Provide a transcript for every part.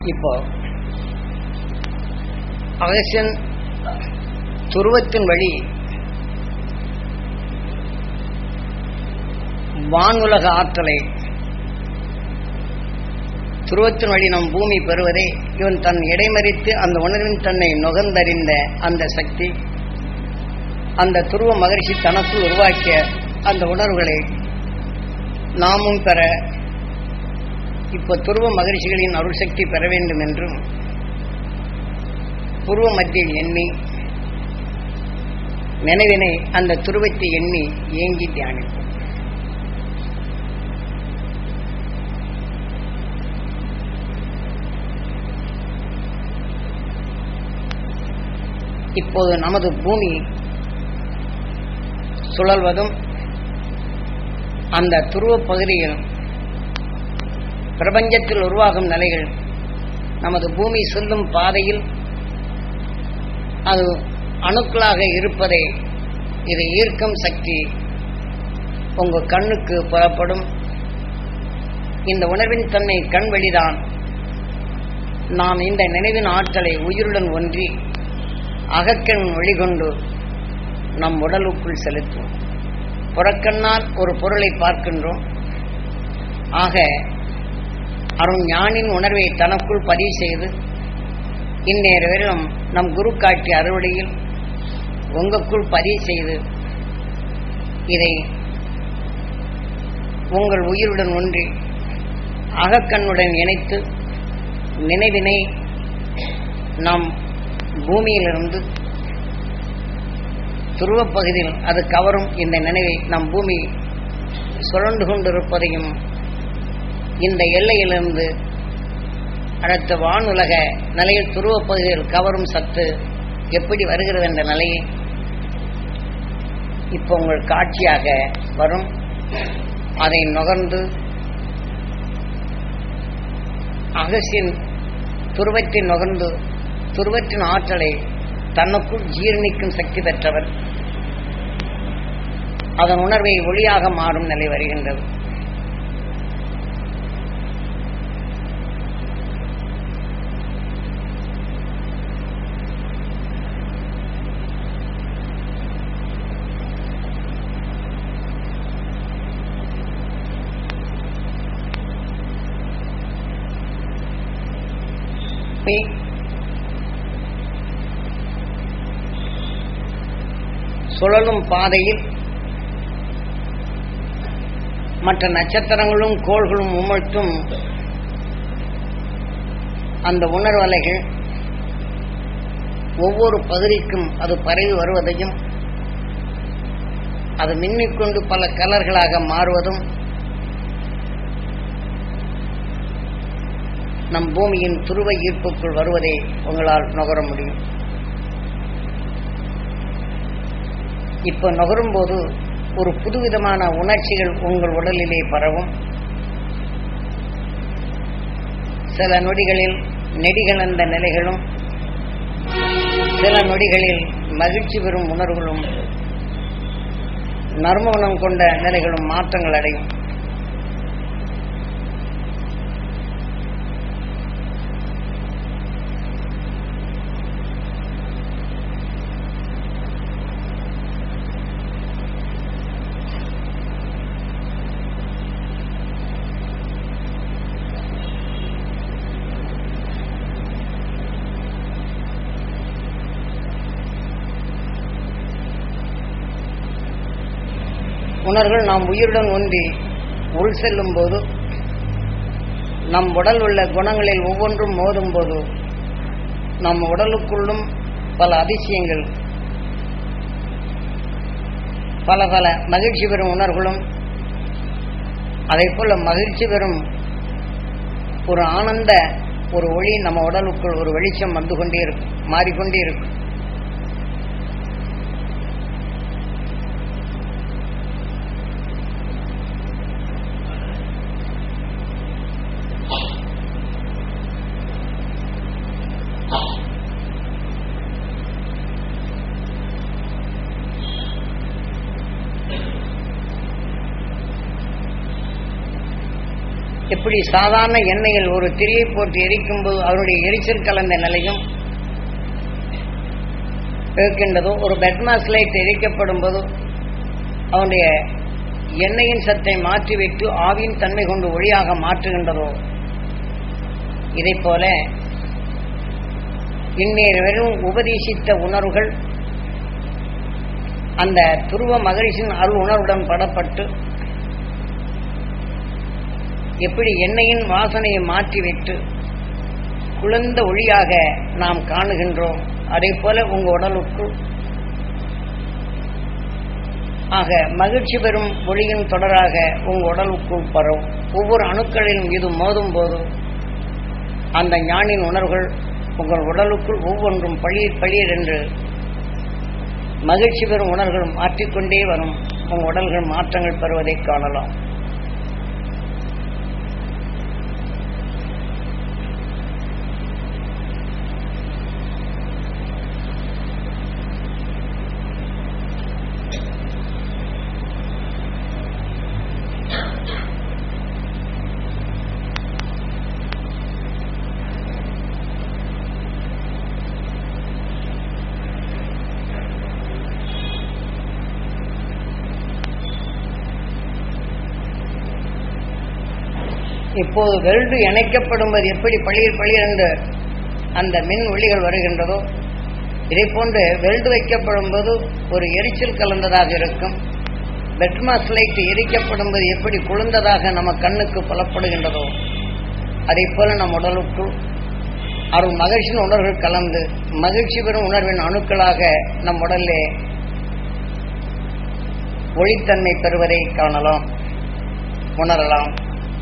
இப்போ அகசியன் துருவத்தின் வழி வானுலக ஆற்றலை துருவத்தின் வழி நம் பூமி பெறுவதே இவன் தன் இடைமறித்து அந்த உணர்வின் தன்னை நுகர்ந்தறிந்த அந்த சக்தி அந்த துருவ மகிழ்ச்சி தனக்குள் உருவாக்கிய அந்த உணர்வுகளை நாமும் பெற இப்ப துருவ மகிழ்ச்சிகளின் அருள் சக்தி பெற வேண்டும் என்றும் புருவ மத்தியில் எண்ணி நினைவினை அந்த துருவத்தை எண்ணி ஏங்கி தியானிப்போம் இப்போது நமது பூமி சுழல்வதும் அந்த துருவ பகுதியில் பிரபஞ்சத்தில் உருவாகும் நிலைகள் நமது பூமி செல்லும் பாதையில் அது அணுக்களாக இருப்பதை இதை ஈர்க்கும் சக்தி உங்க கண்ணுக்கு புறப்படும் இந்த உணர்வின் தன்மை கண் வழிதான் நாம் இந்த நினைவின் ஆற்றலை உயிருடன் ஒன்றி அகக்கண் வழிகொண்டு நம் உடலுக்குள் செலுத்தும் புறக்கண்ணால் ஒரு பொருளை பார்க்கின்றோம் ஆக அருண் ஞானின் உணர்வை தனக்குள் பதிவு செய்து இந்நேர வரையிலும் நம் குரு காட்டிய அறுவடையில் உங்களுக்குள் பதிவு செய்து இதை உங்கள் உயிருடன் ஒன்றி அகக்கண்ணுடன் இணைத்து நினைவினை நாம் பூமியிலிருந்து துருவப் பகுதியில் அது கவரும் இந்த நினைவை நம் பூமி சுழண்டு கொண்டிருப்பதையும் இந்த எல்லையிலிருந்து அடுத்த வானுலக நிலையில் துருவ பகுதியில் கவரும் சத்து எப்படி வருகிறது என்ற நிலையை இப்போ உங்கள் காட்சியாக வரும் அதை நுகர்ந்து அகசியின் துருவத்தை நுகர்ந்து துருவத்தின் ஆற்றலை தன்னுக்குள் ஜீரணிக்கும் சக்தி பெற்றவர் அதன் உணர்வை ஒளியாக மாறும் நிலை வருகின்றது சுழலும் பாதையில் மற்ற நட்சத்திரங்களும் கோள்களும் உமிழ்த்தும் அந்த உணர்வலைகள் ஒவ்வொரு பகுதிக்கும் அது பரவி வருவதையும் அது மின்னிக்கொண்டு பல கலர்களாக மாறுவதும் நம் பூமியின் துருவ ஈர்ப்புக்குள் வருவதை உங்களால் நுகர முடியும் இப்ப நுகரும் போது ஒரு புதுவிதமான உணர்ச்சிகள் உங்கள் உடலிலே பரவும் சில நொடிகளில் நெடிகளந்த நிலைகளும் சில நொடிகளில் மகிழ்ச்சி பெறும் உணர்வுகளும் நர்மணம் கொண்ட நிலைகளும் மாற்றங்கள் அடையும் உணர்கள் நாம் உயிருடன் ஒன்றி உள் செல்லும் போது நம் உடல் உள்ள குணங்களில் ஒவ்வொன்றும் மோதும் போது நம் உடலுக்குள்ளும் பல அதிசயங்கள் பல பல மகிழ்ச்சி பெறும் உணர்வுகளும் அதே போல மகிழ்ச்சி பெறும் ஒரு ஆனந்த ஒரு ஒளி நம்ம உடலுக்குள் ஒரு வெளிச்சம் வந்து கொண்டே இருக்கும் மாறிக்கொண்டே இருக்கும் எப்படி சாதாரண எண்ணெயில் ஒரு திரியை போட்டு எரிக்கும் போது அவருடைய எரிச்சல் கலந்த நிலையும் இருக்கின்றதோ ஒரு பெட்மாஸ் லைட் எரிக்கப்படும் போது அவனுடைய எண்ணெயின் சத்தை மாற்றிவிட்டு ஆவியின் தன்மை கொண்டு ஒளியாக மாற்றுகின்றதோ இதை போல இந்நேர வெறும் உபதேசித்த உணர்வுகள் அந்த துருவ மகரிஷின் அருள் உணர்வுடன் படப்பட்டு எப்படி எண்ணெயின் வாசனையை மாற்றிவிட்டு குளிர்ந்த ஒளியாக நாம் காணுகின்றோம் அதே போல உங்க உடலுக்குள் ஆக மகிழ்ச்சி பெறும் ஒளியின் தொடராக உங்க உடலுக்குள் பரவும் ஒவ்வொரு அணுக்களிலும் இது மோதும் போது அந்த ஞானின் உணர்வுகள் உங்கள் உடலுக்குள் ஒவ்வொன்றும் பளிர் பளிர் என்று மகிழ்ச்சி பெறும் உணர்வுகள் மாற்றிக்கொண்டே வரும் உங்கள் உடல்கள் மாற்றங்கள் பெறுவதை காணலாம் இப்போது வெல்டு இணைக்கப்படும்போது எப்படி பளிர் பளிர் என்று அந்த மின் ஒளிகள் வருகின்றதோ இதை போன்று வெல்டு வைக்கப்படும் போது ஒரு எரிச்சல் கலந்ததாக இருக்கும் பெட்மாஸ் லைட் எரிக்கப்படும் போது எப்படி குளிர்ந்ததாக நம்ம கண்ணுக்கு புலப்படுகின்றதோ அதே போல நம் உடலுக்குள் அருள் மகிழ்ச்சியின் உணர்வுகள் கலந்து மகிழ்ச்சி பெறும் உணர்வின் அணுக்களாக நம் உடலிலே ஒளித்தன்மை பெறுவதை காணலாம் உணரலாம்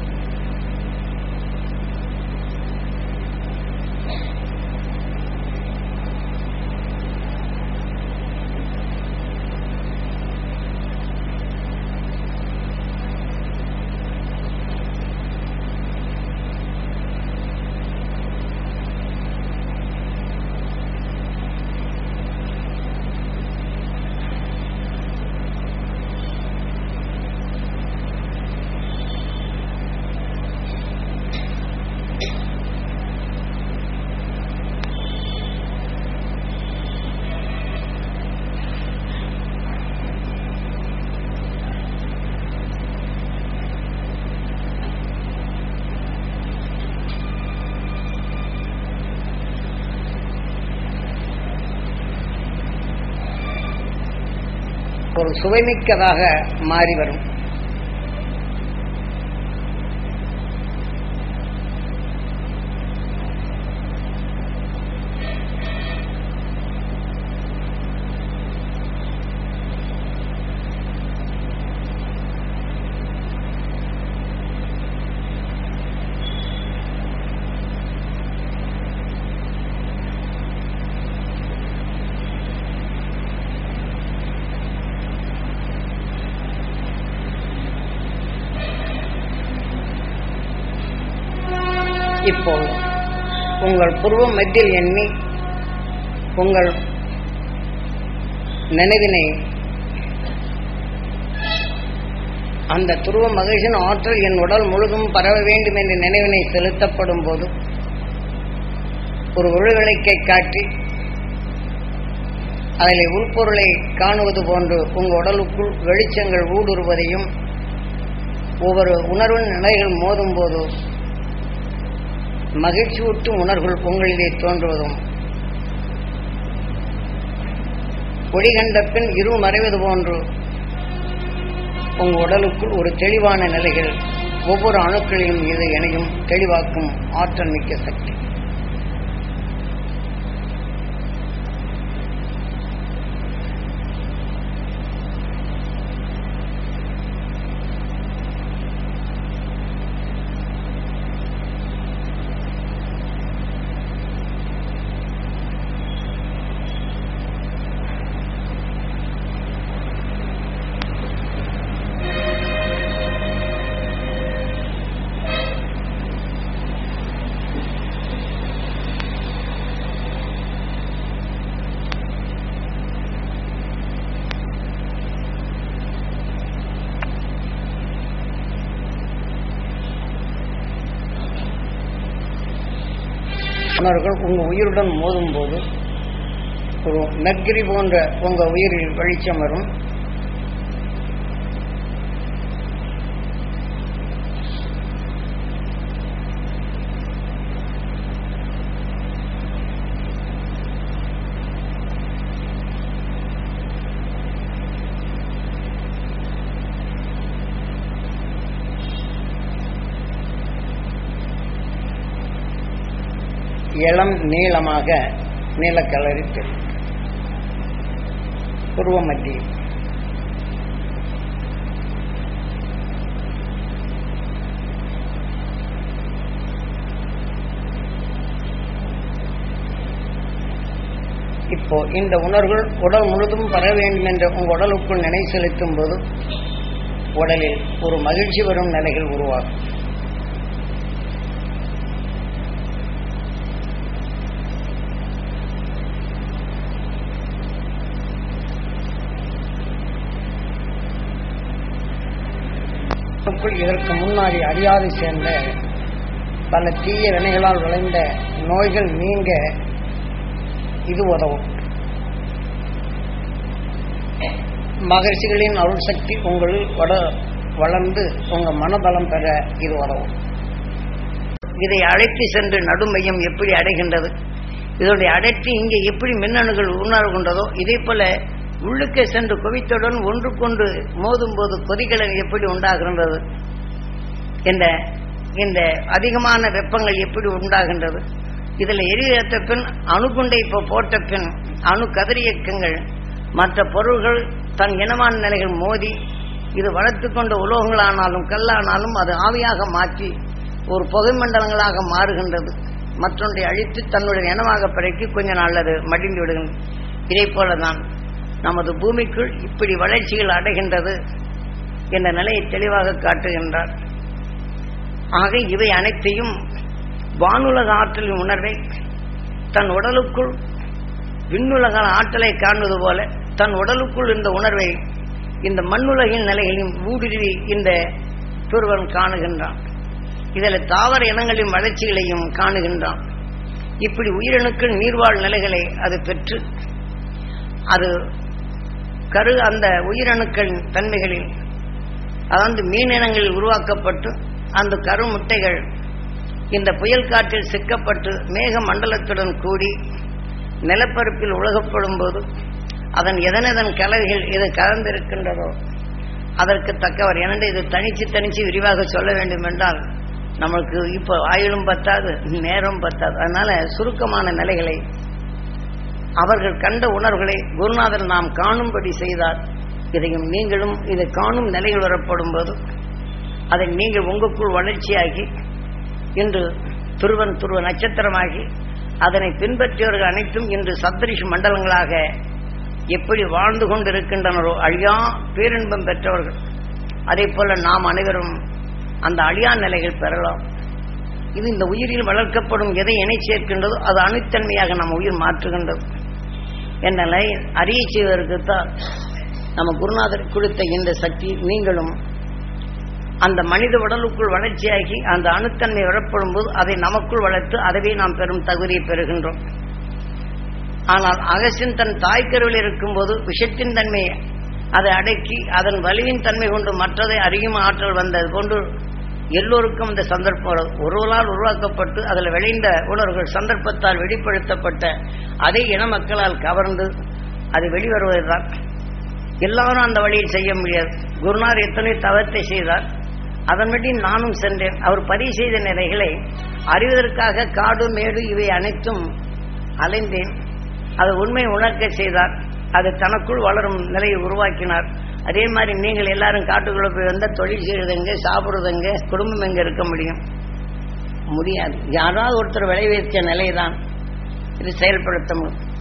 ஒரு சுவைமிக்கதாக மாறி வரும் இப்போ உங்கள் புருவ மத்தியில் எண்ணி உங்கள் நினைவினை அந்த துருவ மகிழ்ச்சியின் ஆற்றல் என் உடல் முழுதும் பரவ வேண்டும் என்ற நினைவினை செலுத்தப்படும் போது ஒரு ஒழுகலைக்கை காட்டி அதில் உள்பொருளை காணுவது போன்று உங்கள் உடலுக்குள் வெளிச்சங்கள் ஊடுருவதையும் ஒவ்வொரு உணர்வின் நிலைகள் மோதும் போது மகிழ்ச்சியூட்டும் உணர்வுகள் உங்களிலே தோன்றுவதும் ஒளி கண்ட பின் இரு மறைவது போன்று உங்க உடலுக்குள் ஒரு தெளிவான நிலைகள் ஒவ்வொரு அணுக்களிலும் இது இணையும் தெளிவாக்கும் ஆற்றல் மிக்க சக்தி உணர்வுகள் உங்க உயிருடன் மோதும் போது ஒரு நெக்கிரி போன்ற உங்க உயிரில் வெளிச்சம் வரும் இளம் நீளமாக நீலக்கலரி தெரியும் புருவ மத்தியில் இப்போ இந்த உணர்வுகள் உடல் முழுதும் பெற வேண்டும் என்ற உங்கள் உடலுக்குள் நினை செலுத்தும் போது உடலில் ஒரு மகிழ்ச்சி வரும் நிலைகள் உருவாகும் நமக்குள் இதற்கு முன்னாடி அறியாது சேர்ந்த பல தீய வினைகளால் விளைந்த நோய்கள் நீங்க இது உதவும் மகர்ஷிகளின் அருள் சக்தி உங்களில் வட வளர்ந்து உங்க மனபலம் பெற இது உதவும் இதை அழைத்து சென்று நடுமையம் எப்படி அடைகின்றது இதனுடைய அடைத்து இங்கே எப்படி மின்னணுகள் உணர்கின்றதோ இதே போல உள்ளுக்கே சென்று குவித்துடன் ஒன்றுக்கொண்டு மோதும் போது கொதிகலன் எப்படி உண்டாகின்றது இந்த இந்த அதிகமான வெப்பங்கள் எப்படி உண்டாகின்றது இதில் எரியேற்ற பின் அணுகுண்டை இப்போ போட்ட பின் அணு கதிரியக்கங்கள் மற்ற பொருள்கள் தன் இனமான நிலைகள் மோதி இது வளர்த்து கொண்ட உலோகங்களானாலும் கல்லானாலும் அது ஆவியாக மாற்றி ஒரு புகை மண்டலங்களாக மாறுகின்றது மற்றொன்றை அழித்து தன்னுடைய இனமாக பிறக்கி கொஞ்ச நாள் அது மடிந்து விடுகின்றது இதை போலதான் நமது பூமிக்குள் இப்படி வளர்ச்சிகள் அடைகின்றது என்ற நிலையை தெளிவாக காட்டுகின்றார் ஆக இவை அனைத்தையும் வானுலக ஆற்றலின் உணர்வை தன் உடலுக்குள் விண்ணுலக ஆற்றலை காண்பது போல தன் உடலுக்குள் இந்த உணர்வை இந்த மண்ணுலகின் நிலைகளையும் ஊடுருவி இந்த துருவன் காணுகின்றான் இதில் தாவர இனங்களின் வளர்ச்சிகளையும் காணுகின்றான் இப்படி உயிரணுக்கள் நீர்வாழ் நிலைகளை அது பெற்று அது கரு அந்த உயிரணுக்களின் தன்மைகளில் அதாவது மீனினங்களில் உருவாக்கப்பட்டு அந்த கரு முட்டைகள் இந்த புயல் காற்றில் சிக்கப்பட்டு மேக மண்டலத்துடன் கூடி நிலப்பரப்பில் உலகப்படும் போது அதன் எதனதன் கலவைகள் இது கலந்திருக்கின்றதோ அதற்கு தக்கவர் எனவே இது தனிச்சு தனிச்சு விரிவாக சொல்ல வேண்டும் என்றால் நமக்கு இப்போ ஆயுளும் பத்தாது நேரம் பத்தாது அதனால சுருக்கமான நிலைகளை அவர்கள் கண்ட உணர்வுகளை குருநாதர் நாம் காணும்படி செய்தார் இதையும் நீங்களும் இதை காணும் நிலையில் வரப்படும் போது அதை நீங்கள் உங்களுக்குள் வளர்ச்சியாகி இன்று துருவன் துருவ நட்சத்திரமாகி அதனை பின்பற்றியவர்கள் அனைத்தும் இன்று சப்தரிஷி மண்டலங்களாக எப்படி வாழ்ந்து கொண்டிருக்கின்றனரோ அழியா பேரின்பம் பெற்றவர்கள் அதே போல நாம் அனைவரும் அந்த அழியா நிலைகள் பெறலாம் இது இந்த உயிரில் வளர்க்கப்படும் எதை இணை சேர்க்கின்றதோ அது அணுத்தன்மையாக நம்ம உயிர் மாற்றுகின்றது என்ற நிலை அறிய செய்வதற்குத்தான் நம்ம குருநாதர் கொடுத்த இந்த சக்தி நீங்களும் அந்த மனித உடலுக்குள் வளர்ச்சியாகி அந்த அணுத்தன்மை வரப்படும் போது அதை நமக்குள் வளர்த்து அதுவே நாம் பெறும் தகுதியை பெறுகின்றோம் ஆனால் அகசின் தன் தாய்க்கருவில் இருக்கும்போது விஷத்தின் தன்மை அதை அடக்கி அதன் வலிவின் தன்மை கொண்டு மற்றதை அறியும் ஆற்றல் வந்தது கொண்டு எல்லோருக்கும் இந்த சந்தர்ப்பம் ஒருவரால் உருவாக்கப்பட்டு அதில் விளைந்த உணர்வுகள் சந்தர்ப்பத்தால் வெளிப்படுத்தப்பட்ட அதே இன மக்களால் கவர்ந்து அது வெளிவருவதுதான் எல்லாரும் அந்த வழியில் செய்ய முடியாது குருநார் எத்தனை தவத்தை செய்தார் அதன்படி நானும் சென்றேன் அவர் பதிவு செய்த நிலைகளை அறிவதற்காக காடு மேடு இவை அனைத்தும் அலைந்தேன் அது உண்மை உணர்க்க செய்தார் அது தனக்குள் வளரும் நிலையை உருவாக்கினார் அதே மாதிரி நீங்கள் எல்லாரும் காட்டுக்குள்ள போய் வந்தால் தொழில் செய்யறதுங்க சாப்பிடுறதுங்க குடும்பம் எங்க இருக்க முடியும் முடியாது யாராவது ஒருத்தர் விளைவித்த நிலைதான் இது செயல்படுத்த முடியும்